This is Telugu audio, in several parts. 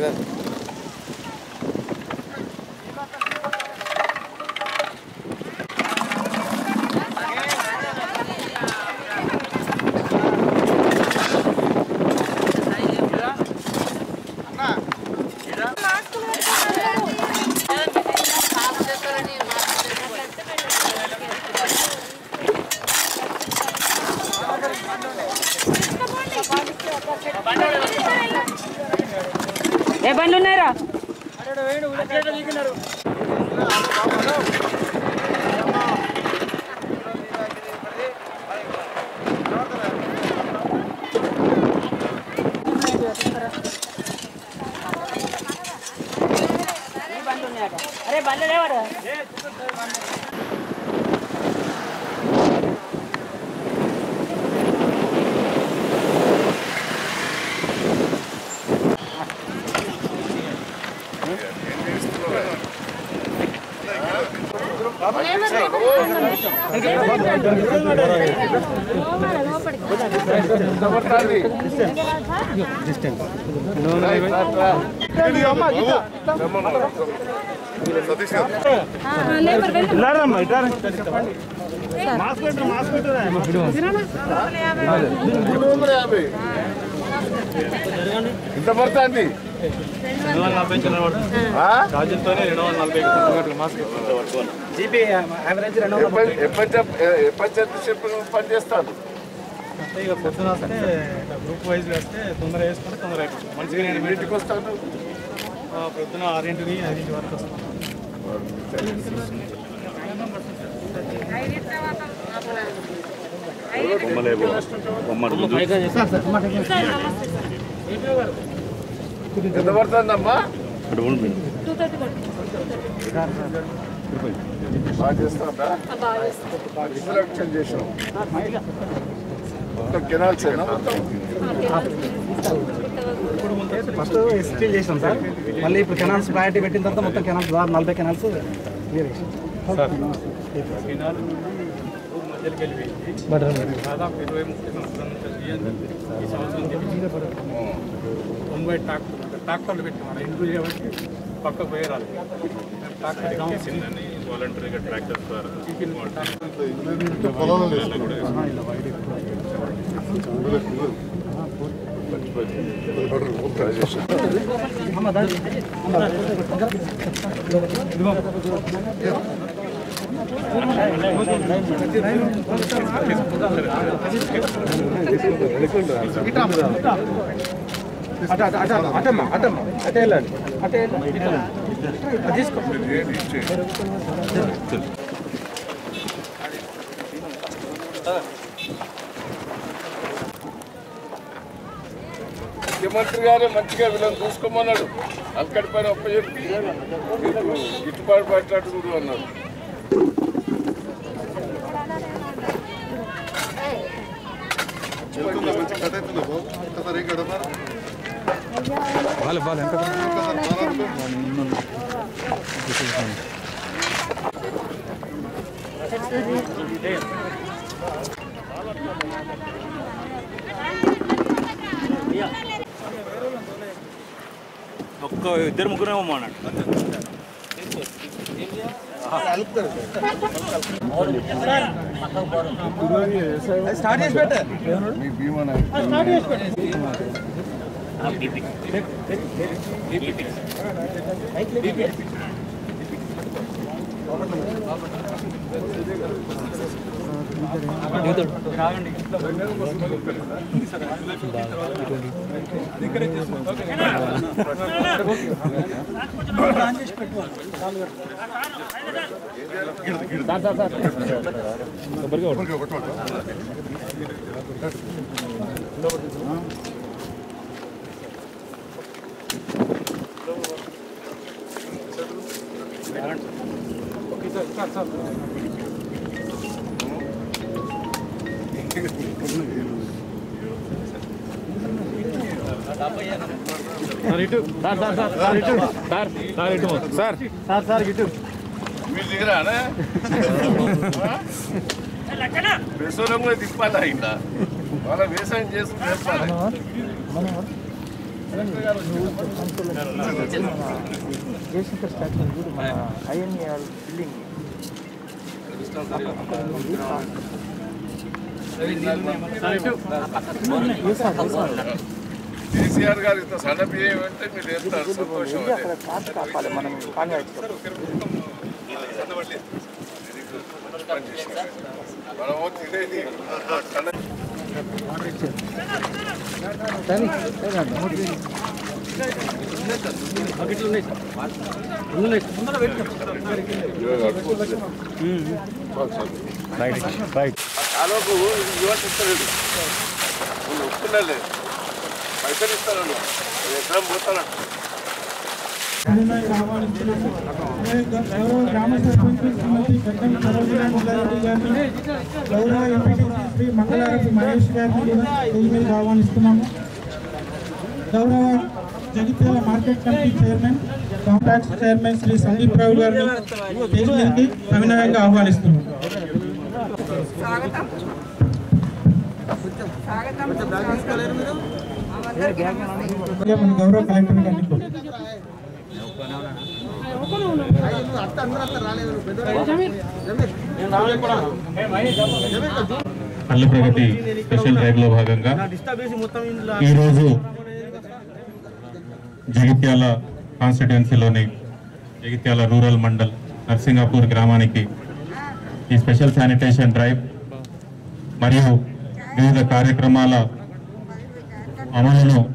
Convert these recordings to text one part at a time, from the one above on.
ఏ బండ్లు ఉన్నాయిరా అరే బండ్లు లేవరా సతీష్ గారు మూడు వందల యాభై ఎంత పడుతుంది జీపీ యావరేజ్ రెండు ఎప్పటి పని చేస్తాను ఇక పొద్దున వస్తే గ్రూప్ వైజ్ వస్తే తొందర వేసుకుంటే తొందర అయిపోతుంది మంచిగా నేను ఇంటికి వస్తాను ఆ, పొద్దున ఆరింటికి ఐదింటి వరకు వస్తాను ఎంత పడుతుందమ్మా బాగా చేస్తాడా ఇన్స్ట్రక్షన్ చేసాం మొత్తం కెనాల్స్ అయినా మొత్తం ఫస్ట్ స్టిల్ చేసినాం సార్ మళ్ళీ ఇప్పుడు కెనాల్స్ ప్రయారిటీ పెట్టిన తర్వాత మొత్తం కెనాల్స్ దాదాపు నలభై కెనాల్స్ క్లియర్ చేసాం దాదాపు ఇరవై ముప్పై సంవత్సరాల నుంచి ఈ సంవత్సరం తెప్పించింది. తొంభై ట్రాక్టర్ ట్రాక్టర్లు పెట్టినాం ఇంప్రూవ్ చేయబట్టి పక్క పోయే రాదు ట్రాక్టర్ వాలంటరీగా ట్రాక్టర్ ద్వారా పొలంలో వేసుకున్నాడు. ట్రై చేశాను. అటమ్మా అటమ్మా అటే వెళ్ళండి అటే తీసుకో ఏంటి ఇచ్చేయండి. ముఖ్యమంత్రి గారే మంచిగా వీళ్ళని చూసుకోమన్నాడు అక్కడి పైన ఒప్ప చెప్పి మీకు గిట్టుబాటు పట్టేటట్టు కూడా అన్నాడు ఒక్క ఇద్దరు ముగ్గురు అన్నాడు మీ భీమా నాయకుడు. సార్ సార్ ఇటు మీరు దిగరానే వ్యవసాయం కూడా తిప్పాలి ఇంకా వాళ్ళ వ్యవసాయం చేసుకుని చెప్పాలి కలెక్టర్ గారు వచ్చారు. జయశంకర్ స్టాచ్యూ చూడు మన ఐఎన్ఏఆర్ బిల్డింగ్ కేసీఆర్ గారు ఇంత సన్న బియ్యం అంటే మీరు వేస్తారు సంతోషం అదే. అక్కడ కాపు కాపాలి మనం కాన్వాయిస్ మనము తినేది సన్న కాలోపు యువత ఇస్తలేదు నేను ఒప్పుకున్నాలే పైసలు ఇస్తాను ఎక్కడ పోతాను గౌరవ గ్రామ సర్పంచ్ శ్రీమతి గడ్డం సరోజినా ముల్లారెడ్డి గారిని గౌరవ ఎంపీటీసీ శ్రీ మంగళారతి మహేష్ గారిని కూడా స్టేజ్ మీద ఆహ్వానిస్తున్నాము గౌరవ Jagtial market committee chairman complex chairman Shri Sandeep Rao గారిని స్టేజ్ మీదకి సవినయంగా ఆహ్వానిస్తున్నాము అలాగే మన గౌరవ కలెక్టర్ గారిని కూడా పల్లె ప్రగతి స్పెషల్ డ్రైవ్ లో భాగంగా ఈరోజు జగిత్యాల కాన్స్టిట్యున్సీలోని జగిత్యాల రూరల్ మండల్ నర్సింగాపూర్ గ్రామానికి ఈ స్పెషల్ శానిటేషన్ డ్రైవ్ మరియు వివిధ కార్యక్రమాల అమలును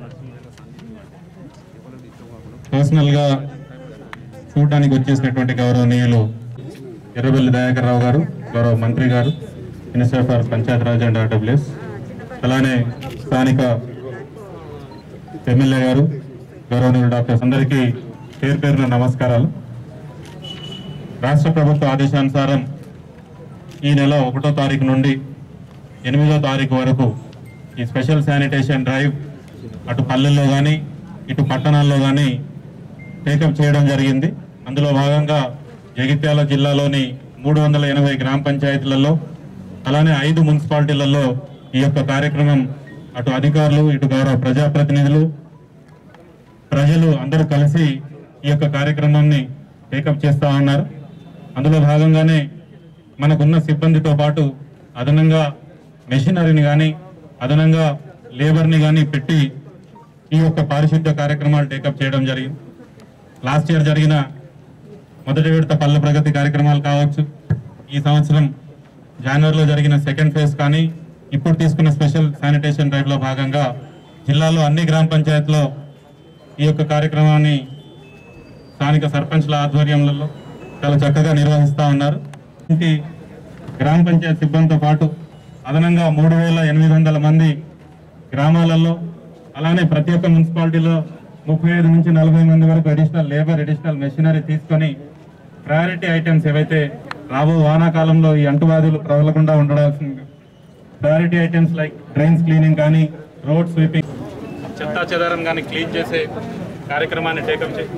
పర్సనల్గా చూడడానికి వచ్చేసినటువంటి గౌరవనీయులు ఎర్రబెల్లి దయాకర్ రావు గారు గౌరవ మంత్రి గారు minister for panchayat raj and RWS అలానే స్థానిక ఎమ్మెల్యే గారు గౌరవనీయులు డాక్టర్స్ అందరికీ పేరు పేరున నమస్కారాలు రాష్ట్ర ప్రభుత్వ ఆదేశానుసారం ఈ నెల ఒకటో తారీఖు నుండి ఎనిమిదో తారీఖు వరకు ఈ స్పెషల్ శానిటేషన్ డ్రైవ్ అటు పల్లెల్లో కానీ ఇటు పట్టణాల్లో కానీ టేకప్ చేయడం జరిగింది అందులో భాగంగా జగిత్యాల జిల్లాలోని మూడు వందల ఎనభై గ్రామ పంచాయతీలలో అలానే ఐదు మున్సిపాలిటీలలో ఈ యొక్క కార్యక్రమం అటు అధికారులు ఇటు గౌరవ ప్రజాప్రతినిధులు ప్రజలు అందరూ కలిసి ఈ యొక్క కార్యక్రమాన్ని టేకప్ చేస్తా ఉన్నారు అందులో భాగంగానే మనకున్న సిబ్బందితో పాటు అదనంగా మెషినరీని కానీ అదనంగా లేబర్ని కానీ పెట్టి ఈ యొక్క పారిశుద్ధ్య కార్యక్రమాలు టేకప్ చేయడం జరిగింది లాస్ట్ ఇయర్ జరిగిన మొదటి విడత పల్లె ప్రగతి కార్యక్రమాలు కావచ్చు ఈ సంవత్సరం జనవరిలో జరిగిన సెకండ్ ఫేజ్ కానీ ఇప్పుడు తీసుకున్న స్పెషల్ శానిటేషన్ డ్రైవ్లో భాగంగా జిల్లాలో అన్ని గ్రామ పంచాయతీలో ఈ యొక్క కార్యక్రమాన్ని స్థానిక సర్పంచ్ల ఆధ్వర్యంలో చాలా చక్కగా నిర్వహిస్తూ ఉన్నారు ఇంటి గ్రామ పంచాయతీ సిబ్బందితో పాటు అదనంగా మూడు వేల ఎనిమిది వందల మంది గ్రామాలలో అలానే ప్రతి ఒక్క మున్సిపాలిటీలో ముప్పై ఐదు నుంచి నలభై మంది వరకు అడిషనల్ లేబర్ అడిషనల్ మెషినరీ తీసుకొని ప్రయారిటీ ఐటమ్స్ ఏవైతే రాబో వానాకాలంలో ఈ అంటువ్యాధులు ప్రబలకుండా ఉండడాల్సింది priority items like drains cleaning కానీ రోడ్ స్వీపింగ్ చెత్తా చెదారం కానీ క్లీన్ చేసే కార్యక్రమాన్ని టేకప్ చే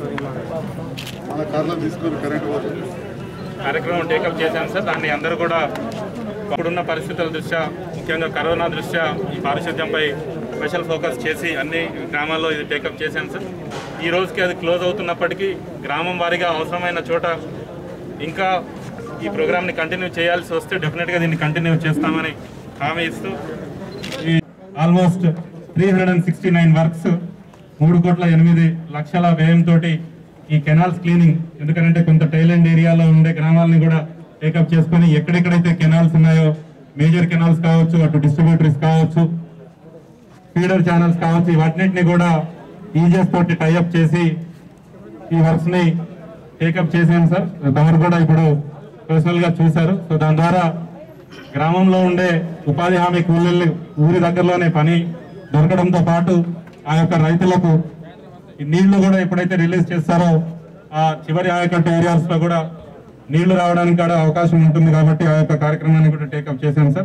కార్యక్రమం టేకప్ చేశాను సార్ దాన్ని అందరూ కూడా ఇప్పుడున్న పరిస్థితుల దృష్ట్యా ముఖ్యంగా కరోనా దృష్ట్యా ఈ పారిశుద్ధ్యంపై స్పెషల్ ఫోకస్ చేసి అన్ని గ్రామాల్లో ఇది టేకప్ చేశాను సార్ ఈ రోజుకి అది క్లోజ్ అవుతున్నప్పటికీ గ్రామం వారీగా అవసరమైన చోట ఇంకా ఈ ప్రోగ్రామ్ని కంటిన్యూ చేయాల్సి వస్తే డెఫినెట్గా దీన్ని కంటిన్యూ చేస్తామని హామీ ఇస్తూ ఈ almost three hundred and sixty nine works మూడు కోట్ల ఎనిమిది లక్షల వ్యయంతో ఈ కెనాల్స్ క్లీనింగ్ ఎందుకంటే కొంత టైలెండ్ ఏరియాలో ఉండే గ్రామాలని కూడా టేకప్ చేసుకొని ఎక్కడెక్కడైతే కెనాల్స్ ఉన్నాయో మేజర్ కెనాల్స్ కావచ్చు అటు డిస్ట్రిబ్యూటరీస్ కావచ్చు ఫీడర్ ఛానల్స్ కావచ్చు వాటిని కూడా ఈజెస్ తోటి టైఅప్ చేసి ఈ వర్క్స్ ని టేకప్ చేసాం సార్ తమరు కూడా ఇప్పుడు పర్సనల్ గా చూశారు సో దాని ద్వారా గ్రామంలో ఉండే ఉపాధి హామీ కూలీలు ఊరి దగ్గరలోనే పని దొరకడంతో పాటు ఆ యొక్క రైతులకు ఈ నీళ్లు కూడా ఎప్పుడైతే రిలీజ్ చేస్తారో ఆ చివరి ఆయకట్టు ఏరియాస్ లో కూడా నీళ్లు రావడానికి కూడా అవకాశం ఉంటుంది కాబట్టి ఆ యొక్క కార్యక్రమాన్ని కూడా టేకప్ చేశాం సార్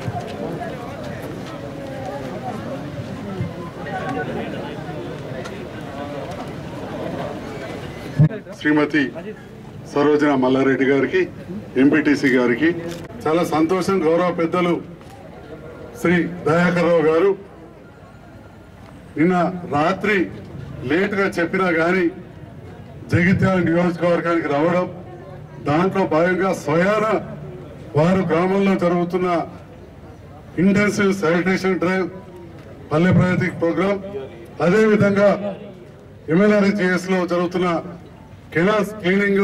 శ్రీమతి సరోజన మల్లారెడ్డి గారికి ఎంపీటీసీ గారికి చాలా సంతోషం గౌరవ పెద్దలు శ్రీ దయాకర్ రావు గారు నిన్న రాత్రి లేటుగా చెప్పినా కానీ జగిత్యాల నియోజకవర్గానికి రావడం దాంట్లో భాగంగా స్వయాన వారు గ్రామంలో జరుగుతున్న ఇంటెన్సివ్ శానిటేషన్ డ్రైవ్ పల్లె ప్రగతి ప్రోగ్రాం అదేవిధంగా ఎంఎల్ఆర్జిఎస్ లో జరుగుతున్న కెనాల్స్ క్లీనింగ్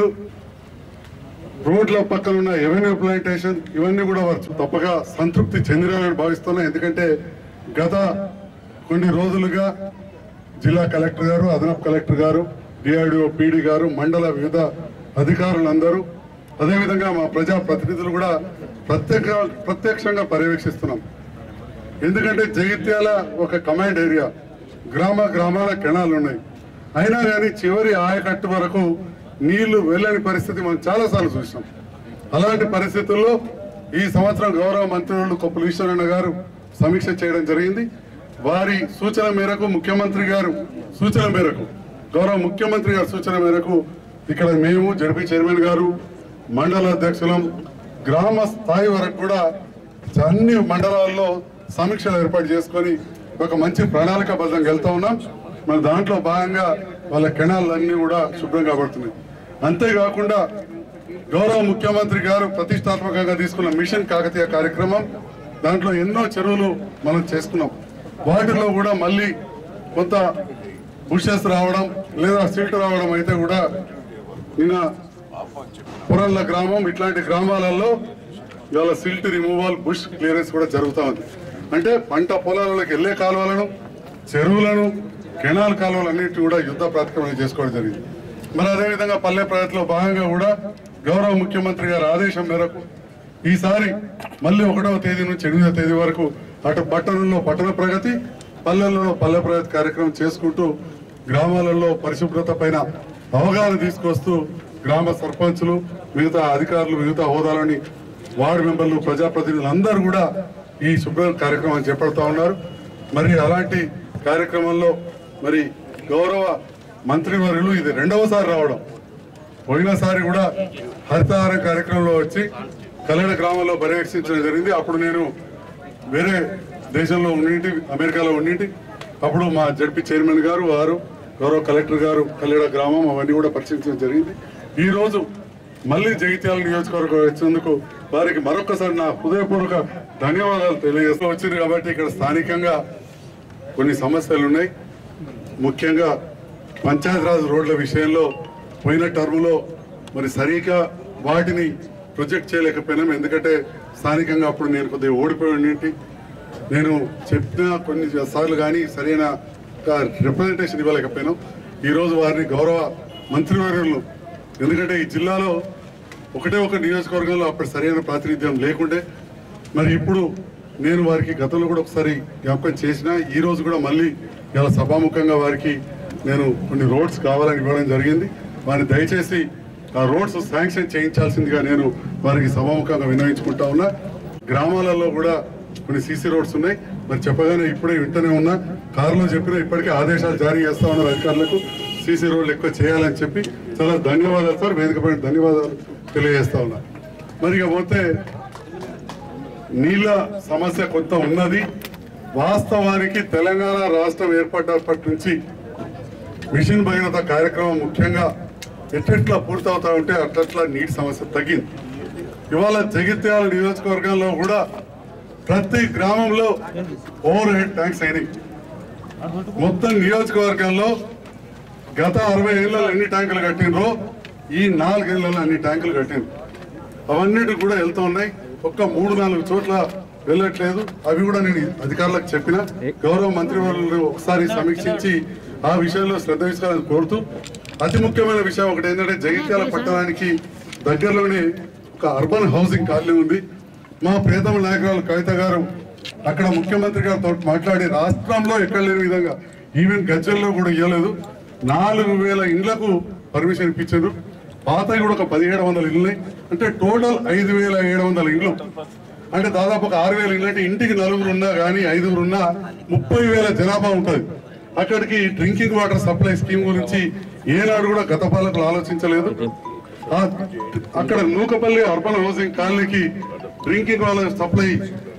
రోడ్ల పక్కన ఉన్న ఎవెన్యూ ప్లాంటేషన్ ఇవన్నీ కూడా వారు తప్పగా సంతృప్తి చెందినారని భావిస్తున్నా ఎందుకంటే గత కొన్ని రోజులుగా జిల్లా కలెక్టర్ గారు అదనపు కలెక్టర్ గారు డిఆర్డిఓ పీడీ గారు మండల వివిధ అధికారులందరూ అదేవిధంగా మా ప్రజా ప్రతినిధులు కూడా ప్రత్యేక ప్రత్యక్షంగా పర్యవేక్షిస్తున్నాం ఎందుకంటే జగిత్యాల ఒక కమాండ్ ఏరియా గ్రామ గ్రామాల కెనాలు ఉన్నాయి అయినా కానీ చివరి ఆయకట్టు వరకు నీళ్లు వెళ్ళని పరిస్థితి మనం చాలాసార్లు చూసాం అలాంటి పరిస్థితుల్లో ఈ సంవత్సరం గౌరవ మంత్రులు కొప్పుల ఈశ్వరన్న గారు సమీక్ష చేయడం జరిగింది వారి సూచన మేరకు ముఖ్యమంత్రి గారు సూచన మేరకు గౌరవ ముఖ్యమంత్రి గారి సూచన మేరకు ఇక్కడ మేము జడ్పీ చైర్మన్ గారు మండల అధ్యక్షులం గ్రామ స్థాయి వరకు కూడా అన్ని మండలాల్లో సమీక్షలు ఏర్పాటు చేసుకొని ఒక మంచి ప్రణాళికాబద్ధంగా వెళ్తా ఉన్నాం మన దాంట్లో భాగంగా వాళ్ళ కెనాల్ అన్ని కూడా శుభ్రంగా పడుతున్నాయి అంతేకాకుండా గౌరవ ముఖ్యమంత్రి గారు ప్రతిష్టాత్మకంగా తీసుకున్న మిషన్ కాకతీయ కార్యక్రమం దాంట్లో ఎన్నో చెరువులు మనం చేసుకున్నాం వాటిలో కూడా మళ్ళీ కొంత బుషెస్ రావడం లేదా సిల్ట్ రావడం అయితే కూడా నిన్న పురల్ల గ్రామం ఇట్లాంటి గ్రామాలలో ఇవాళ సిల్ట్ రిమూవల్ బుష్ క్లియరెన్స్ కూడా జరుగుతూ ఉంది అంటే పంట పొలాలకు వెళ్ళే కాలువలను చెరువులను కెనాల్ కాలువలు అన్నిటి కూడా యుద్ధ ప్రాతిపదికన చేసుకోవడం జరిగింది మరి అదేవిధంగా పల్లె ప్రగతిలో భాగంగా కూడా గౌరవ ముఖ్యమంత్రి గారి ఆదేశం మేరకు ఈసారి మళ్ళీ ఒకటవ తేదీ నుంచి ఎనిమిదవ తేదీ వరకు అటు పట్టణంలో పట్టణ ప్రగతి పల్లెల్లో పల్లె ప్రగతి కార్యక్రమం చేసుకుంటూ గ్రామాలలో పరిశుభ్రత పైన అవగాహన తీసుకొస్తూ గ్రామ సర్పంచులు మిగతా అధికారులు మిగతా హోదాలని వార్డు మెంబర్లు ప్రజాప్రతినిధులు అందరూ కూడా ఈ శుభ్ర కార్యక్రమాన్ని చేపడతా ఉన్నారు మరి అలాంటి కార్యక్రమంలో మరి గౌరవ మంత్రివర్యులు ఇది రెండవసారి రావడం పోయినసారి కూడా హరితహారం కార్యక్రమంలో వచ్చి కల్లెడ గ్రామంలో పర్యవేక్షించడం జరిగింది అప్పుడు నేను వేరే దేశంలో ఉండింటి అమెరికాలో ఉండింటి అప్పుడు మా జడ్పీ చైర్మన్ గారు వారు గౌరవ కలెక్టర్ గారు కల్లెడ గ్రామం అవన్నీ కూడా పరిశీలించడం జరిగింది ఈ రోజు మళ్ళీ జగిత్యాల నియోజకవర్గం వచ్చినందుకు వారికి మరొకసారి నా హృదయపూర్వక ధన్యవాదాలు తెలియజేస్తూ వచ్చింది కాబట్టి ఇక్కడ స్థానికంగా కొన్ని సమస్యలు ఉన్నాయి ముఖ్యంగా పంచాయతీరాజ్ రోడ్ల విషయంలో పోయిన టర్ములో మరి సరిగా వాటిని ప్రొజెక్ట్ చేయలేకపోయినాం ఎందుకంటే స్థానికంగా అప్పుడు నేను కొద్దిగా ఓడిపోయి ఉండింటి నేను చెప్పిన కొన్ని సార్లు కానీ సరైన రిప్రజెంటేషన్ ఇవ్వలేకపోయినాం ఈరోజు వారిని గౌరవ మంత్రివర్యులు ఎందుకంటే ఈ జిల్లాలో ఒకటే ఒక నియోజకవర్గంలో అప్పుడు సరైన ప్రాతినిధ్యం లేకుండే మరి ఇప్పుడు నేను వారికి గతంలో కూడా ఒకసారి జ్ఞాపకం చేసిన ఈ రోజు కూడా మళ్ళీ ఇలా సభాముఖంగా వారికి నేను కొన్ని రోడ్స్ కావాలని ఇవ్వడం జరిగింది వారిని దయచేసి ఆ రోడ్స్ శాంక్షన్ చేయించాల్సిందిగా నేను వారికి సభాముఖంగా విన్నవించుకుంటా ఉన్నా గ్రామాలలో కూడా కొన్ని సీసీ రోడ్స్ ఉన్నాయి మరి చెప్పగానే ఇప్పుడే వింటనే ఉన్నా కారులో చెప్పిన ఇప్పటికే ఆదేశాలు జారీ చేస్తా ఉన్నారు అధికారులకు సీసీ రోడ్లు ఎక్కువ చేయాలని చెప్పి చాలా ధన్యవాదాలు సార్ వేదిక పైన ధన్యవాదాలు తెలియజేస్తా ఉన్నా మరి ఇక పోతే నీళ్ళ సమస్య కొంత ఉన్నది వాస్తవానికి తెలంగాణ రాష్ట్రం ఏర్పడ్డప్పటి నుంచి మిషన్ భగీరథ కార్యక్రమం ముఖ్యంగా ఎట్లెట్లా పూర్తవుతా ఉంటే అట్లట్లా నీటి సమస్య తగ్గింది ఇవాళ జగిత్యాల నియోజకవర్గంలో కూడా ప్రతి గ్రామంలో ఓవర్ హెడ్ ట్యాంక్స్ అయినాయి మొత్తం నియోజకవర్గంలో గత అరవై ఏళ్ళలో ఎన్ని ట్యాంకులు కట్టినరో ఈ నాలుగేళ్లలో అన్ని ట్యాంకులు కట్టిండ్రు అవన్నిటి కూడా వెళ్తూ ఉన్నాయి ఒక్క మూడు నాలుగు చోట్ల వెళ్ళట్లేదు అవి కూడా నేను అధికారులకు చెప్పిన గౌరవ మంత్రి వాళ్ళు ఒకసారి సమీక్షించి ఆ విషయంలో శ్రద్ధ తీసుకోవాలని కోరుతూ అతి ముఖ్యమైన విషయం ఒకటి ఏంటంటే జగిత్యాల పట్టణానికి దగ్గరలోనే ఒక అర్బన్ హౌసింగ్ కాలనీ ఉంది మా ప్రియతమ నాయకురాలు కవిత గారు అక్కడ ముఖ్యమంత్రి గారితో మాట్లాడి రాష్ట్రంలో ఎక్కడ లేని విధంగా ఈవెన్ గజ్జల్లో కూడా ఇవ్వలేదు నాలుగు వేల ఇండ్లకు పర్మిషన్ ఇప్పించారు పాతవి కూడా ఒక పదిహేడు వందల ఇళ్ళు ఉన్నాయి అంటే టోటల్ ఐదు వేల ఏడు వందల ఇండ్లు అంటే దాదాపు ఒక ఆరు వేల ఇళ్ళు అంటే ఇంటికి నలుగురు ఉన్నా కానీ ఐదుగురు ఉన్నా ముప్పై వేల జనాభా ఉంటుంది అక్కడికి డ్రింకింగ్ వాటర్ సప్లై స్కీమ్ గురించి ఏనాడు కూడా గత పాలకులు ఆలోచించలేదు ఆ, అక్కడ నూకపల్లి అర్బన్ హౌసింగ్ కాలనీకి డ్రింకింగ్ వాటర్ సప్లై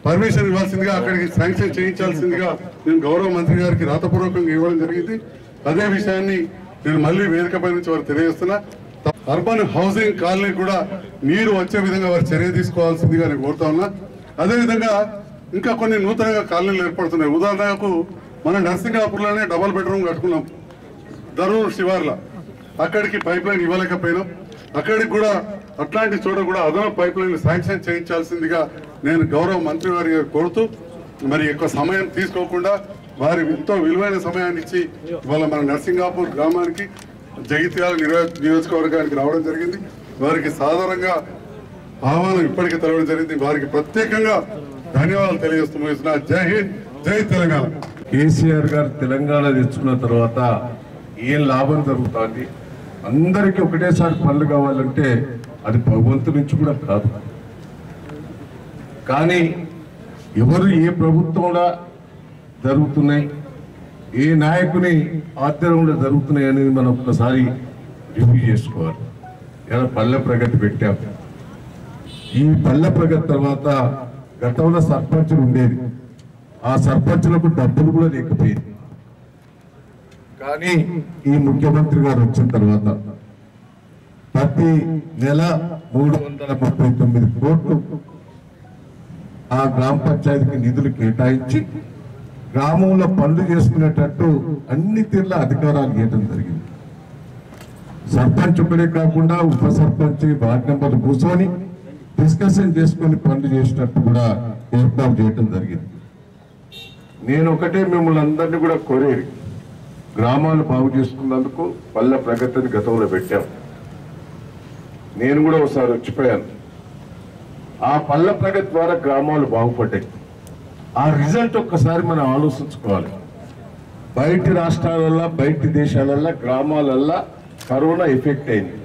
పర్మిషన్ ఇవ్వాల్సిందిగా అక్కడికి శాంక్షన్ చేయించాల్సిందిగా నేను గౌరవ మంత్రి గారికి రాతపూర్వకంగా ఇవ్వడం జరిగింది అదే విషయాన్ని నేను మళ్ళీ వేదికపై నుంచి వారు తెలియజేస్తున్నా అర్బన్ హౌసింగ్ కాలనీ కూడా నీరు వచ్చే విధంగా వారు చర్య తీసుకోవాల్సిందిగా నేను కోరుతా ఉన్నా అదేవిధంగా ఇంకా కొన్ని నూతనంగా కాలనీలు ఏర్పడుతున్నాయి ఉదాహరణకు మన నర్సింగాపూర్లోనే డబల్ బెడ్రూమ్ కట్టుకున్నాం ధరూర్ శివార్ల అక్కడికి పైప్ లైన్ ఇవ్వలేకపోయినాం అక్కడికి కూడా అట్లాంటి చోట కూడా అదనపు పైప్ లైన్ శాంక్షన్ చేయించాల్సిందిగా నేను గౌరవ మంత్రి వారి గారు కోరుతూ మరి ఎక్కువ సమయం తీసుకోకుండా వారి ఎంతో విలువైన సమయాన్ని ఇచ్చి ఇవాళ మన నర్సింగాపూర్ గ్రామానికి జగిత్యాల నియోజ నియోజకవర్గానికి రావడం జరిగింది వారికి సాధారణంగా ఆహ్వానం ఇప్పటికే తెలవడం జరిగింది వారికి ప్రత్యేకంగా ధన్యవాదాలు తెలియజేస్తూ ముగిస్తున్నా జై హింద్ జై తెలంగాణ కేసీఆర్ గారు తెలంగాణ తెచ్చుకున్న తర్వాత ఏం లాభం జరుగుతుంది అందరికీ ఒకటేసారి పనులు కావాలంటే అది భగవంతు నుంచి కూడా కాదు కానీ ఎవరు ఏ ప్రభుత్వంలో జరుగుతున్నాయి ఏ నాయకుని ఆధ్వర్యంలో జరుగుతున్నాయి అనేది మనం ఒక్కసారి రివ్యూ చేసుకోవాలి ఇలా పల్లె ప్రగతి పెట్టాం ఈ పల్లె ప్రగతి తర్వాత గతంలో సర్పంచులు ఉండేది ఆ సర్పంచులకు డబ్బులు కూడా లేకపోయింది కానీ ఈ ముఖ్యమంత్రి గారు వచ్చిన తర్వాత ప్రతి నెల మూడు వందల ముప్పై తొమ్మిది కోట్లు ఆ గ్రామ పంచాయతీకి నిధులు కేటాయించి గ్రామంలో పనులు చేసుకునేటట్టు అన్ని తీర్ల అధికారాలు ఇవ్వడం జరిగింది సర్పంచ్ ఒకడే కాకుండా ఉప సర్పంచ్ వార్డు నెంబర్ కూర్చొని డిస్కషన్ చేసుకొని పనులు చేసినట్టు కూడా ఏర్పాటు చేయడం జరిగింది నేను ఒకటే మిమ్మల్ని అందరినీ కూడా కోరేది గ్రామాలు బాగు చేసుకున్నందుకు పల్లె ప్రగతిని గతంలో పెట్టాం నేను కూడా ఒకసారి వచ్చిపోయాను ఆ పల్లె ప్రగతి ద్వారా గ్రామాలు బాగుపడ్డాయి ఆ రిజల్ట్ ఒక్కసారి మనం ఆలోచించుకోవాలి బయటి రాష్ట్రాలల్లో బయటి దేశాలల్లో గ్రామాలల్లో కరోనా ఎఫెక్ట్ అయింది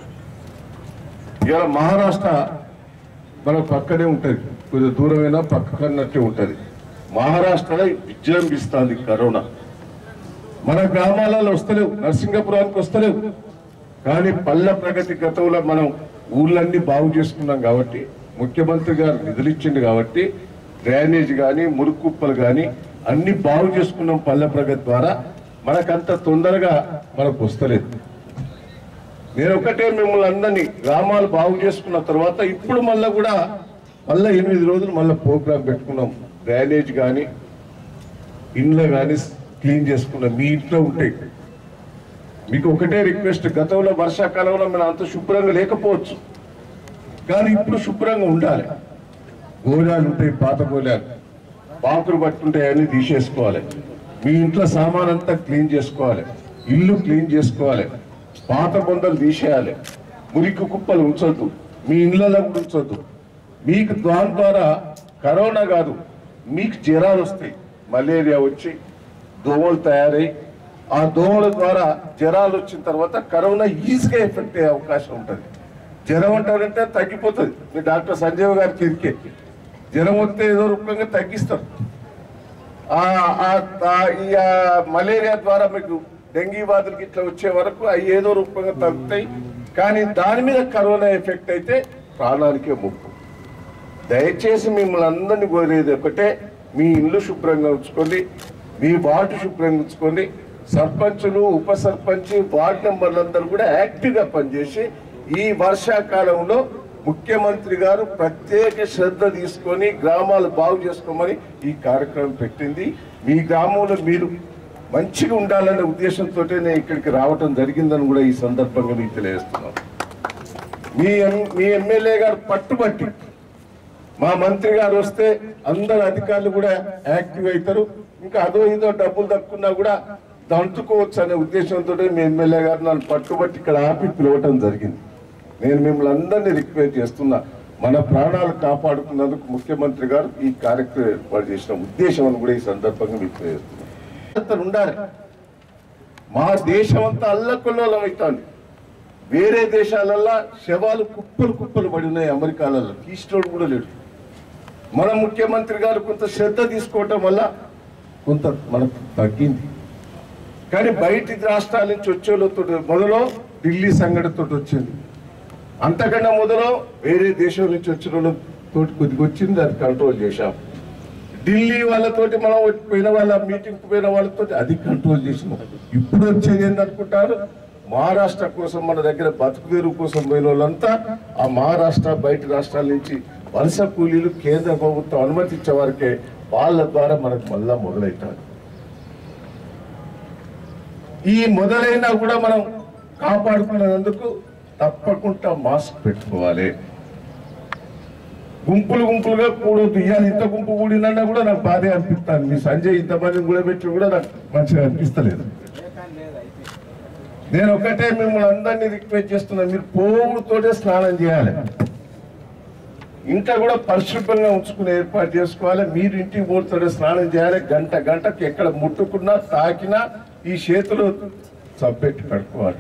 ఇవాళ మహారాష్ట్ర మన పక్కనే ఉంటుంది కొద్దిగా దూరమైనా పక్కనట్టే ఉంటుంది మహారాష్ట్రలో విజృంభిస్తుంది కరోనా మన గ్రామాలలో వస్తలేవు నరసింగపురానికి వస్తలేవు కానీ పల్లె ప్రగతి గతంలో మనం ఊర్లన్నీ బాగు చేసుకున్నాం కాబట్టి ముఖ్యమంత్రి గారు నిధులు ఇచ్చిండు కాబట్టి డ్రైనేజ్ కానీ మురుకుప్పలు కానీ అన్ని బాగు చేసుకున్నాం పల్లె ప్రగతి ద్వారా మనకంత తొందరగా మనకు వస్తలేదు నేను ఒకటే మిమ్మల్ని అందరినీ గ్రామాలు బాగు చేసుకున్న తర్వాత ఇప్పుడు మళ్ళీ కూడా మళ్ళీ ఎనిమిది రోజులు మళ్ళీ ప్రోగ్రాం పెట్టుకున్నాం డ్రైనేజ్ కానీ ఇండ్లు కానీ క్లీన్ చేసుకున్నాం మీ ఇంట్లో ఉంటాయి మీకు ఒకటే రిక్వెస్ట్ గతంలో వర్షాకాలంలో మనం అంత శుభ్రంగా లేకపోవచ్చు కానీ ఇప్పుడు శుభ్రంగా ఉండాలి గోళాలు ఉంటాయి పాత గోళాలు పాకులు పట్టుంటాయి అన్ని తీసేసుకోవాలి మీ ఇంట్లో సామాన్ అంతా క్లీన్ చేసుకోవాలి ఇల్లు క్లీన్ చేసుకోవాలి పాత బొందలు తీసేయాలి మురికి కుప్పలు ఉంచొద్దు మీ ఇళ్ళలో కూడా ఉంచొద్దు మీకు దాని ద్వారా కరోనా కాదు మీకు జ్వరాలు వస్తాయి మలేరియా వచ్చి దోమలు తయారై ఆ దోమల ద్వారా జ్వరాలు వచ్చిన తర్వాత కరోనా ఈజీగా ఎఫెక్ట్ అయ్యే అవకాశం ఉంటుంది జ్వరం అంటారంటే తగ్గిపోతుంది మీ డాక్టర్ సంజీవ్ గారికి ఇరికే జ్వరం వస్తే ఏదో రూపంగా తగ్గిస్తారు ఆ- ఆ- ఆ- ఈ ఆ మలేరియా ద్వారా మీకు డెంగీ బాధలకి ఇట్లా వచ్చే వరకు అవి ఏదో రూపంగా తగ్గుతాయి కానీ దాని మీద కరోనా ఎఫెక్ట్ అయితే ప్రాణానికే ముప్పు దయచేసి మిమ్మల్ని అందరినీ కోరేది ఒకటే మీ ఇల్లు శుభ్రంగా ఉంచుకోండి మీ వార్డు శుభ్రంగా ఉంచుకోండి సర్పంచులు ఉప సర్పంచ్ వార్డు మెంబర్లందరూ కూడా యాక్టివ్గా పనిచేసి ఈ వర్షాకాలంలో ముఖ్యమంత్రి గారు ప్రత్యేక శ్రద్ధ తీసుకొని గ్రామాలు బాగు చేసుకోమని ఈ కార్యక్రమం పెట్టింది మీ గ్రామంలో మీరు మంచిగా ఉండాలనే ఉద్దేశంతో నేను ఇక్కడికి రావటం జరిగిందని కూడా ఈ సందర్భంగా మీకు తెలియజేస్తున్నాను మీ ఎం- మీ ఎమ్మెల్యే గారు పట్టుబట్టి మా మంత్రి గారు వస్తే అందరు అధికారులు కూడా యాక్టివ్ అవుతారు ఇంకా అదో ఇదో డబ్బులు దక్కున్నా కూడా దంటుకోవచ్చు అనే ఉద్దేశంతో మీ ఎమ్మెల్యే గారు నన్ను పట్టుబట్టి ఇక్కడ ఆపి పిలవటం జరిగింది నేను మిమ్మల్ని అందరినీ రిక్వెస్ట్ చేస్తున్నా మన ప్రాణాలు కాపాడుకున్నందుకు ముఖ్యమంత్రి గారు ఈ కార్యక్రమం ఏర్పాటు చేసిన ఉద్దేశం అని కూడా ఈ సందర్భంగా మీకు తెలియజేస్తున్నా జాగ్రత్తలు ఉండాలి మా దేశం అంతా అల్లకొల్లోలం అవుతుంది వేరే దేశాలల్లో శవాలు కుప్పలు కుప్పలు పడి ఉన్నాయి అమెరికాలలో తీసుకోవడం కూడా లేడు మన ముఖ్యమంత్రి గారు కొంత శ్రద్ధ తీసుకోవటం వల్ల కొంత మనకు తగ్గింది కానీ బయటి రాష్ట్రాల నుంచి వచ్చేళ్ళతో మొదలు ఢిల్లీ సంఘటనతో వచ్చింది అంతకన్నా మొదలు వేరే దేశం నుంచి వచ్చిన వాళ్ళతో కొద్దిగా వచ్చింది అది కంట్రోల్ చేశాం ఢిల్లీ వాళ్ళతోటి మనం పోయిన వాళ్ళ మీటింగ్ పోయిన వాళ్ళతో అది కంట్రోల్ చేసినాం ఇప్పుడు వచ్చేది ఏంటనుకుంటారు మహారాష్ట్ర కోసం మన దగ్గర బతుకుదేరు కోసం పోయిన వాళ్ళంతా ఆ మహారాష్ట్ర బయట రాష్ట్రాల నుంచి వలస కూలీలు కేంద్ర ప్రభుత్వం అనుమతించే వారికే వాళ్ళ ద్వారా మనకు మళ్ళా మొదలవుతారు ఈ మొదలైనా కూడా మనం కాపాడుకునేందుకు తప్పకుండా మాస్క్ పెట్టుకోవాలి గుంపులు గుంపులుగా కూడొద్దు ఇవాళ ఇంత గుంపు కూడినా కూడా నాకు బాధే అనిపిస్తాను మీ సంజయ్ ఇంతమంది కూడా పెట్టి కూడా నాకు మంచిగా అనిపిస్తలేదు నేను ఒకటే మిమ్మల్ని అందరినీ రిక్వెస్ట్ చేస్తున్నాను మీరు పోవుడుతోటే స్నానం చేయాలి ఇంట్లో కూడా పరిశుభ్రంగా ఉంచుకునే ఏర్పాటు చేసుకోవాలి మీరు ఇంటికి పోతుంటే స్నానం చేయాలి గంట గంటకి ఎక్కడ ముట్టుకున్నా తాకినా ఈ చేతులు సబ్బెట్టి కడుక్కోవాలి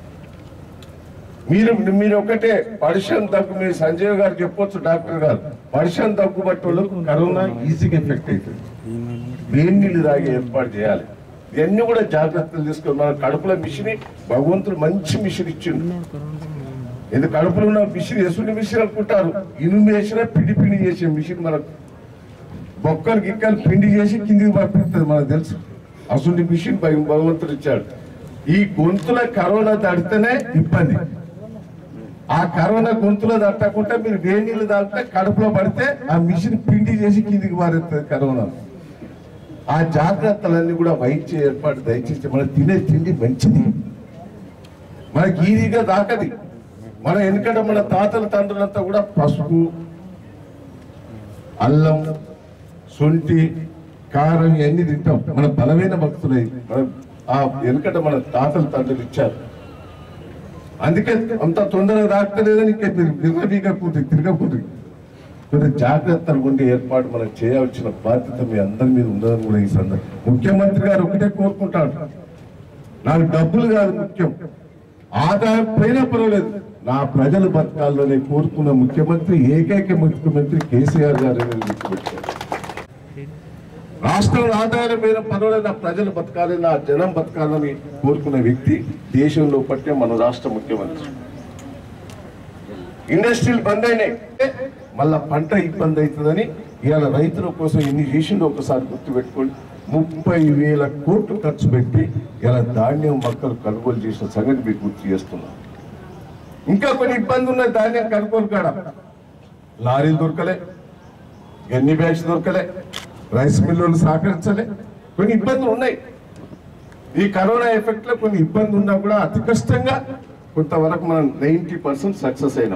మీరు మీరు ఒకటే పడిషన్ దగ్గు మీరు సంజయ్ గారు చెప్పొచ్చు డాక్టర్ గారు పడిషన్ దగ్గు బట్టి వాళ్ళకు కరోనా ఈజీగా ఎఫెక్ట్ అవుతుంది వేడి నీళ్ళు తాగి ఏర్పాటు చేయాలి ఇవన్నీ కూడా జాగ్రత్తలు తీసుకొని మన కడుపులో మిషన్ భగవంతుడు మంచి మిషన్ ఇచ్చిండు ఇది కడుపులో ఉన్న మిషన్ ఎసుని మిషన్ అనుకుంటారు ఇనుము వేసిన పిండి పిండి చేసే మిషన్ మనకు బొక్కలు గిక్కలు పిండి చేసి కిందికి పంపిస్తుంది మనకు తెలుసు అసలు మిషన్ భగ- భగవంతుడు ఇచ్చాడు ఈ గొంతుల కరోనా తడితేనే ఇబ్బంది ఆ కరోనా గొంతులో తట్టకుండా మీరు వేడి నీళ్ళు తాగితే కడుపులో పడితే ఆ మిషన్ పిండి చేసి కిందికి మారుతుంది కరోనా ఆ జాగ్రత్తలన్నీ కూడా వైద్య ఏర్పాటు దయచేసి మనం తినే తిండి మంచిది మనకి ఈజీగా దాకది మన ఎందుకంటే మన తాతల తండ్రులంతా కూడా పసుపు అల్లం శొంఠి కారం ఇవన్నీ తింటాం మన బలమైన భక్తులై మన ఆ వెనుకట మన తాతల తండ్రులు ఇచ్చారు అందుకే అంత తొందరగా రాకలేదని ఇంకా మీరు నిర్వీగకూడదు తిరగకూడదు కొన్ని జాగ్రత్తలు ఉండే ఏర్పాటు మనం చేయాల్సిన బాధ్యత మీ అందరి మీద ఉందని కూడా ఈ సందర్భం ముఖ్యమంత్రి గారు ఒకటే కోరుకుంటాడు నాకు డబ్బులు కాదు ముఖ్యం ఆదాయం పోయినా పర్వాలేదు నా ప్రజలు బతకాలని కోరుకున్న ముఖ్యమంత్రి ఏకైక ముఖ్యమంత్రి కేసీఆర్ గారు అనేది గుర్తుపెట్టారు రాష్ట్రం ఆదాయం మీద పర్వాలేదు నా ప్రజలు బతకాలి నా జనం బతకాలని కోరుకున్న వ్యక్తి దేశంలో పట్టే మన రాష్ట్ర ముఖ్యమంత్రి ఇండస్ట్రీలు బంద్ అయినాయి మళ్ళా పంట ఇబ్బంది అవుతుందని ఇవాళ రైతుల కోసం ఎన్ని చేసిండో ఒకసారి గుర్తుపెట్టుకోండి ముప్పై వేల కోట్లు ఖర్చు పెట్టి ఇలా ధాన్యం మొక్కలు కొనుగోలు చేసిన సంగతి మీకు గుర్తు చేస్తున్నాం ఇంకా కొన్ని ఇబ్బంది ఉన్నాయి ధాన్యం కొనుగోలు కాడ లారీలు దొరకలే ఎన్ని బ్యాగ్స్ దొరకలే రైస్ మిల్లులు సహకరించలే కొన్ని ఇబ్బందులు ఉన్నాయి ఈ కరోనా ఎఫెక్ట్ లో కొన్ని ఇబ్బంది ఉన్నా కూడా అతి కష్టంగా కొంతవరకు మనం నైంటీ పర్సెంట్ సక్సెస్ అయినాం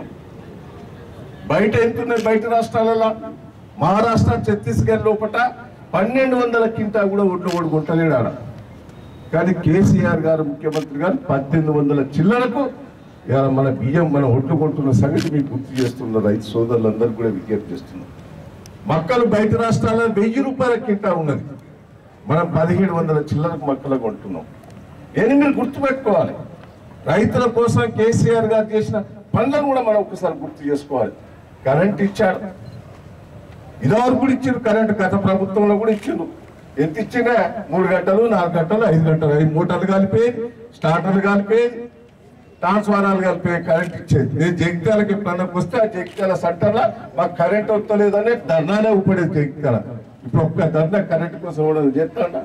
బయట ఎంతున్నది బయట రాష్ట్రాలలో మహారాష్ట్ర ఛత్తీస్గఢ్ లోపల పన్నెండు వందల కింటా కూడా ఒడ్లు కూడా కొట్టలేడు ఆడ కానీ కేసీఆర్ గారు ముఖ్యమంత్రి గారు పద్దెనిమిది వందల చిల్లరకు ఇవాళ మన బియ్యం మన ఒడ్లు కొంటున్న సంగతి మీకు గుర్తు చేస్తున్న రైతు సోదరులందరూ కూడా విజ్ఞప్తి చేస్తున్నాం మక్కలు బయట రాష్ట్రాల్లో వెయ్యి రూపాయల కింటా ఉన్నది మనం పదిహేడు వందల చిల్లరకు మక్కలు కొంటున్నాం ఏది మీరు గుర్తుపెట్టుకోవాలి రైతుల కోసం కేసీఆర్ గారు చేసిన పనులను కూడా మనం ఒకసారి గుర్తు చేసుకోవాలి కరెంట్ ఇచ్చాడు ఇదివరకు కూడా ఇచ్చారు కరెంట్ గత ప్రభుత్వంలో కూడా ఇచ్చిండు ఎంత ఇచ్చినా మూడు గంటలు నాలుగు గంటలు ఐదు గంటలు ఐదు మూటలు కలిపేది స్టార్టర్లు కలిపేది ట్రాన్స్ఫారాలు కలిపే కరెంట్ ఇచ్చేది నేను జగిత్యాలకి ఎప్పుడన్నా వస్తే ఆ జగిత్యాల సెంటర్లో మాకు కరెంట్ వస్తలేదని ధర్నానే ఊపడేది జగిత్యాల ఇప్పుడు ఒక్క ధర్నా కరెంట్ కోసం కూడా చేస్తాడా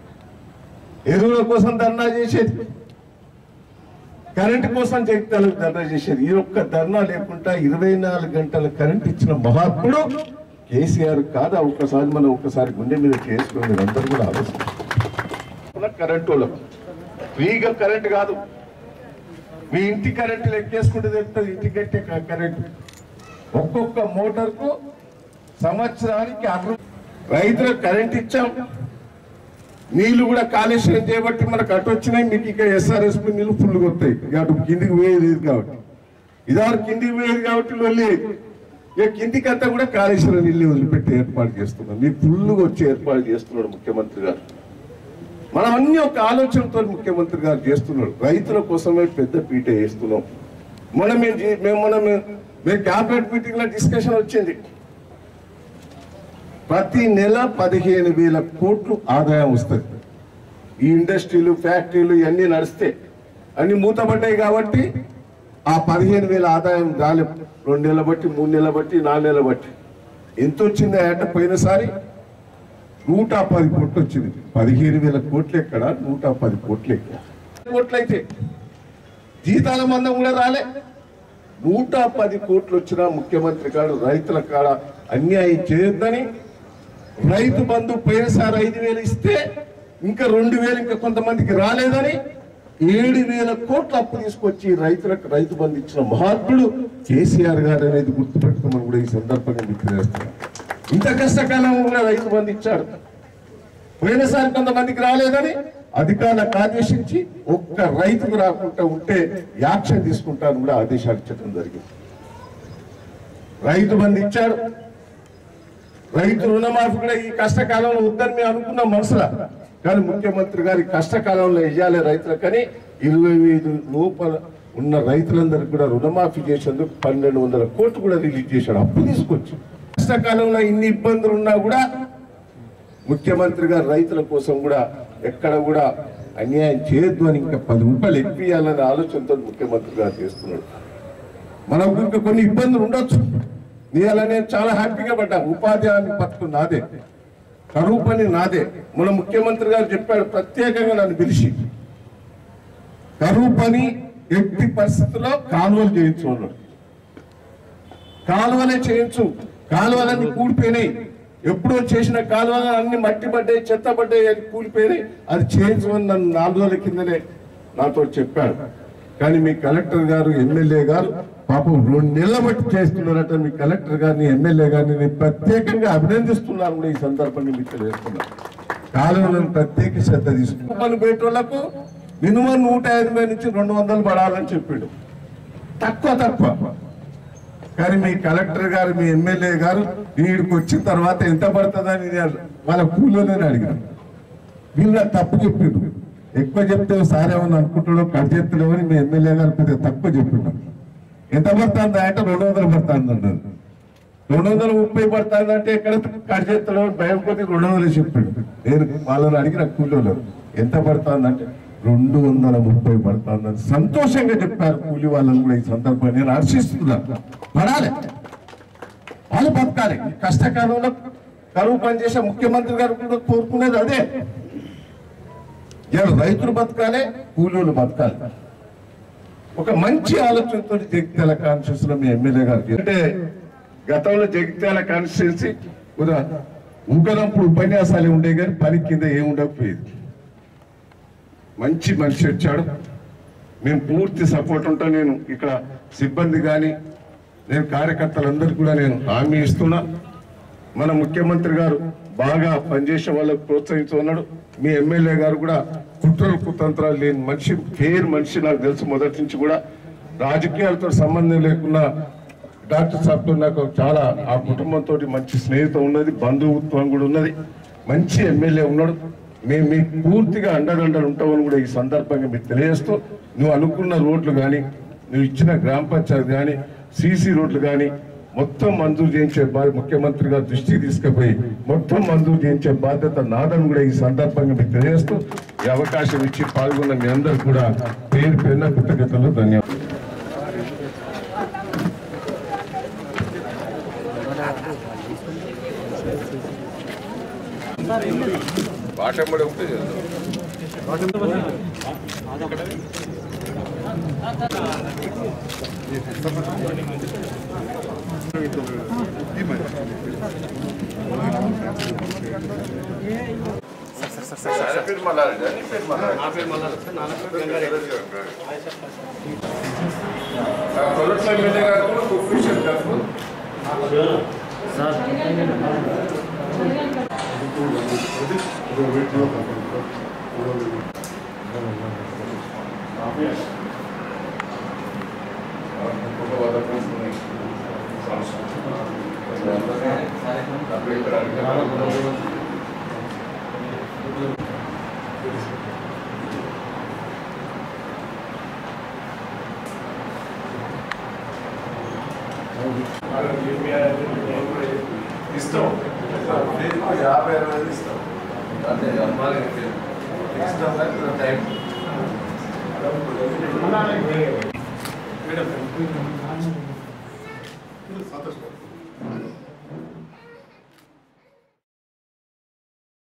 ఎరువుల కోసం ధర్నా చేసేది కరెంట్ కోసం జగిత్యాలకు ధర్నా చేసేది ఈ ఒక్క ధర్నా లేకుండా ఇరవై నాలుగు గంటల కరెంట్ ఇచ్చిన మహాత్ముడు కేసీఆర్ కాదా ఒక్కసారి మనం ఒక్కసారి గుండె మీద చేసుకుని మీరు అందరూ కూడా ఆలోచించారు కరెంట్ వాళ్ళకు ఫ్రీగా కరెంట్ కాదు మీ ఇంటి కరెంట్ లెక్కేసుకుంటే తెలుస్తుంది ఇంటి కట్టే క- కరెంట్ ఒక్కొక్క మోటార్కు సంవత్సరానికి అరవై రైతులకు కరెంట్ ఇచ్చాం నీళ్లు కూడా కాళేశ్వరం చేయబట్టి మనకు అటు వచ్చినాయి మీకు ఇక ఎస్ఆర్ఎస్పి నీళ్లు ఫుల్గా వస్తాయి ఇక అటు కిందికి పోయేది లేదు కాబట్టి ఇదారు కిందికి పోయేది కాబట్టి వెళ్ళి ఇక కిందికి అంతా కూడా కాళేశ్వరం నీళ్ళు వదిలిపెట్టి ఏర్పాటు చేస్తున్నాం మీకు ఫుల్గా వచ్చి ఏర్పాటు చేస్తున్నాడు ముఖ్యమంత్రి గారు మనం అన్ని ఒక ఆలోచనతో ముఖ్యమంత్రి గారు చేస్తున్నాడు రైతుల కోసమే పెద్ద పీట వేస్తున్నాం మొన్న మేము చే- మేము మొన్న మేము మేము క్యాబినెట్ మీటింగ్ లో డిస్కషన్ వచ్చింది ప్రతి నెల పదిహేను వేల కోట్లు ఆదాయం వస్తుంది ఈ ఇండస్ట్రీలు ఫ్యాక్టరీలు ఇవన్నీ నడిస్తే అన్ని మూతపడ్డాయి కాబట్టి ఆ పదిహేను వేల ఆదాయం రాలే రెండు నెలల బట్టి మూడు నెలల బట్టి నాలుగు నెలల బట్టి ఎంత వచ్చింది అంటే పోయినసారి నూట పది కోట్లు వచ్చింది పదిహేను వేల కోట్లు ఎక్కడ నూట పది కోట్లు ఎక్కడ కోట్లయితే జీతాల మందం కూడా రాలే నూట పది కోట్లు వచ్చిన ముఖ్యమంత్రి కాడు రైతుల కాడ అన్యాయం చేయొద్దని రైతు బంధు పోయినసారి ఐదు వేలు ఇస్తే ఇంకా రెండు వేలు ఇంకా కొంతమందికి రాలేదని ఏడు వేల కోట్ల అప్పు తీసుకొచ్చి రైతులకు రైతు బంధు ఇచ్చిన మహాత్ముడు కేసీఆర్ గారు అనేది గుర్తుపెట్టుకోమని కూడా ఈ సందర్భంగా మీకు తెలియజేస్తున్నాను ఇంత కష్టకాలం కూడా రైతు బంధు ఇచ్చాడు పోయినసారి కొంతమందికి రాలేదని అధికారులకు ఆదేశించి ఒక్క రైతుకు రాకుండా ఉంటే యాక్షన్ తీసుకుంటాను కూడా ఆదేశాలు ఇచ్చడం జరిగింది రైతు బంధు ఇచ్చాడు రైతు రుణమాఫీ కూడా ఈ కష్టకాలంలో వద్దని మేము అనుకున్నాం మనసులో కానీ ముఖ్యమంత్రి గారి కష్టకాలంలో ఇవ్వాలి రైతులకని ఇరవై ఐదు లోపల ఉన్న రైతులందరికీ కూడా రుణమాఫీ చేసేందుకు పన్నెండు వందల కోట్లు కూడా రిలీజ్ చేశాడు అప్పు తీసుకొచ్చి కష్టకాలంలో ఇన్ని ఇబ్బందులు ఉన్నా కూడా ముఖ్యమంత్రి గారు రైతుల కోసం కూడా ఎక్కడ కూడా అన్యాయం చేయొద్దు అని ఇంకా పది రూపాయలు ఎక్కియాలనే ఆలోచనతో ముఖ్యమంత్రి గారు చేస్తున్నాడు మనకు ఇంకా కొన్ని ఇబ్బందులు ఉండొచ్చు ఇవాళ నేను చాలా హ్యాపీగా పడ్డా ఉపాధి హామీ పథకం నాదే కరువు పని నాదే మన ముఖ్యమంత్రి గారు చెప్పాడు ప్రత్యేకంగా నన్ను పిలిచి కరువు పని ఎట్టి పరిస్థితుల్లో కాలువలు చేయించుకున్నాడు కాలువలే చేయించు కాలువలన్నీ కూలిపోయినాయి ఎప్పుడో చేసిన కాలువలు అన్ని మట్టి పడ్డాయి చెత్త పడ్డాయి అని కూలిపోయినాయి అది చేయించమని నన్ను నాలుగు రోజుల కిందనే నాతో చెప్పాడు కానీ మీ కలెక్టర్ గారు ఎమ్మెల్యే గారు పాపం రెండు నెలల బట్టి చేస్తున్నారట మీ కలెక్టర్ గారిని ఎమ్మెల్యే గారిని నేను ప్రత్యేకంగా అభినందిస్తున్నాను కూడా ఈ సందర్భంగా మీకు తెలియజేస్తున్నాను కాలువలను ప్రత్యేక శ్రద్ధ తీసుకున్నాను పని వాళ్ళకు మినిమం నూట ఎనభై నుంచి రెండు వందలు పడాలని చెప్పిండు తక్కువ తక్కువ కానీ మీ కలెక్టర్ గారు మీ ఎమ్మెల్యే గారు వీడికి వచ్చిన తర్వాత ఎంత పడుతుందని నేను వాళ్ళ కూలోనే అడిగాను వీళ్ళు నాకు తప్పు చెప్పిండు ఎక్కువ చెప్తే సార్ ఏమని అనుకుంటాడో కట్ చేస్తలేమని మీ ఎమ్మెల్యే గారు కొద్దిగా తక్కువ చెప్పిండు ఎంత పడుతుంది అంటే రెండు వందలు పడుతుంది అన్నారు రెండు వందల ముప్పై పడుతుంది అంటే ఎక్కడ కట్ చేస్తాడో భయం కొద్ది రెండు వందలు చెప్పిండు నేను వాళ్ళని అడిగిన కూలీలో ఎంత పడుతుంది అంటే రెండు వందల ముప్పై పడుతుందని సంతోషంగా చెప్పారు కూలి వాళ్ళని కూడా ఈ సందర్భంగా నేను హర్షిస్తున్నాను పడాలి వాళ్ళు బతకాలి ఈ కష్టకాలంలో కరువు పనిచేసే ముఖ్యమంత్రి గారు కూడా కోరుకునేది అదే ఇవాళ రైతులు బతకాలి కూలీలు బతకాలి ఒక మంచి ఆలోచనతో జగిత్యాల కాన్స్టిట్యూన్స్ లో మీ ఎమ్మెల్యే గారు అంటే గతంలో జగిత్యాల కాన్స్టిట్యున్సీ కూడా ఊకనప్పుడు ఉపన్యాసాలు ఉండే కానీ పని కింద ఏమి ఉండకపోయేది మంచి మనిషి వచ్చాడు మేము పూర్తి సపోర్ట్ ఉంటా నేను ఇక్కడ సిబ్బంది కానీ నేను కార్యకర్తలందరికీ కూడా నేను హామీ ఇస్తున్నా మన ముఖ్యమంత్రి గారు బాగా పనిచేసే వాళ్ళకు ప్రోత్సహిస్తున్నాడు మీ ఎమ్మెల్యే గారు కూడా కుట్రలు కుతంత్రాలు లేని మనిషి ఫేర్ మనిషి నాకు తెలుసు మొదటి నుంచి కూడా రాజకీయాలతో సంబంధం లేకుండా డాక్టర్ సాబ్తో నాకు చాలా ఆ కుటుంబంతో మంచి స్నేహితం ఉన్నది బంధుత్వం కూడా ఉన్నది మంచి ఎమ్మెల్యే ఉన్నాడు మేము మీకు పూర్తిగా అండదండలు ఉంటామని కూడా ఈ సందర్భంగా మీకు తెలియజేస్తూ నువ్వు అనుకున్న రోడ్లు కానీ నువ్వు ఇచ్చిన గ్రామ పంచాయతీ కానీ సీసీ రోడ్లు కానీ మొత్తం మంజూరు చేయించే బాధ్యత ముఖ్యమంత్రి గారు దృష్టికి తీసుకుపోయి మొత్తం మంజూరు చేయించే బాధ్యత నాదని కూడా ఈ సందర్భంగా మీకు తెలియజేస్తూ ఈ అవకాశం ఇచ్చి పాల్గొన్న మీ అందరూ కూడా పేరు పేరున కృతజ్ఞతలు ధన్యవాదాలు భాష కూడా ఉంటే చేద్దాం. ఆయన పేరు మల్లారెడ్డి, నీ పేరు మల్లారెడ్డి. ఆ కొరట్ల ఎమ్మెల్యే గారు కూడా కోఆపరేషన్ గారు ఇస్తాం యాభై అరవై వేలు ఇస్తాం అంటే అమ్మాలి ఇస్తాం కానీ టైం మేడం